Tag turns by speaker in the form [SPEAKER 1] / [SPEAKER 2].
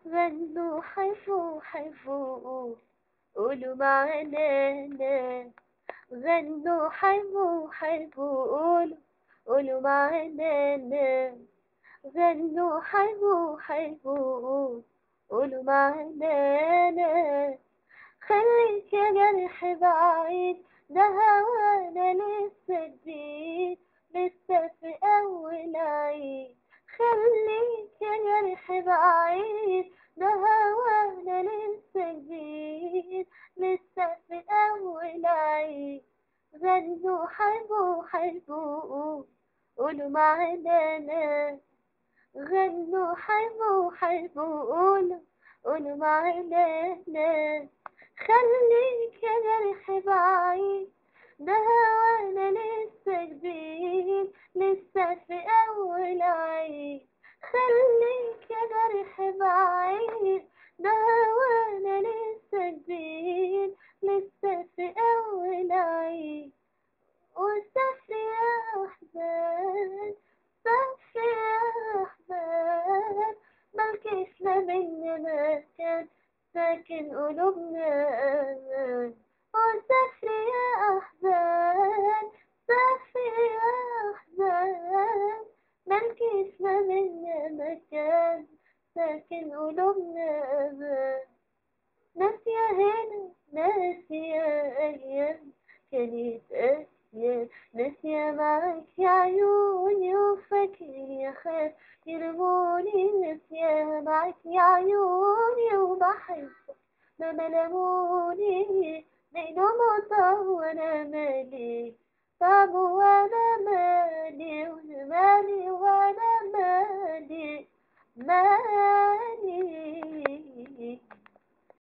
[SPEAKER 1] غنوا حيفوا حيفوا قولوا معانا غنوا حيفوا حيفوا قولوا قولوا معانا غنوا حيفوا حيفوا قولوا معانا خليك يا جرح بعيد ده هوانا لسه جديد لسه في أول عيد خليك يا جرح بعيد ده هوانا لسه جديد لسه في أول عيد غنوا حيبوا حيبوا قولوا معانا غنوا حيبوا حيبوا قولوا قولوا معانا خليك يا جرح بعيد ده هوانا لسه جديد لسه في أول عيد خليك يا جرح بعيد ده هوانا لسه جديد لسه في أول عيد وسافر يا أحباب سافر يا أحباب ملكش لا منا مكان ساكن قلوبنا وسافر يا أحباب سافر يا أحباب ملكش لا منا مكان ساكن قلوبنا ناسية هنا ناسية أيام كانت أسيا ناسية معاك يا عيوني وفاكر خاف يرموني ناسية معاك يا عيوني وبحبك ما ملموني بينهم وانا مالي طب وانا مالي وانا مالي وانا مالي مالي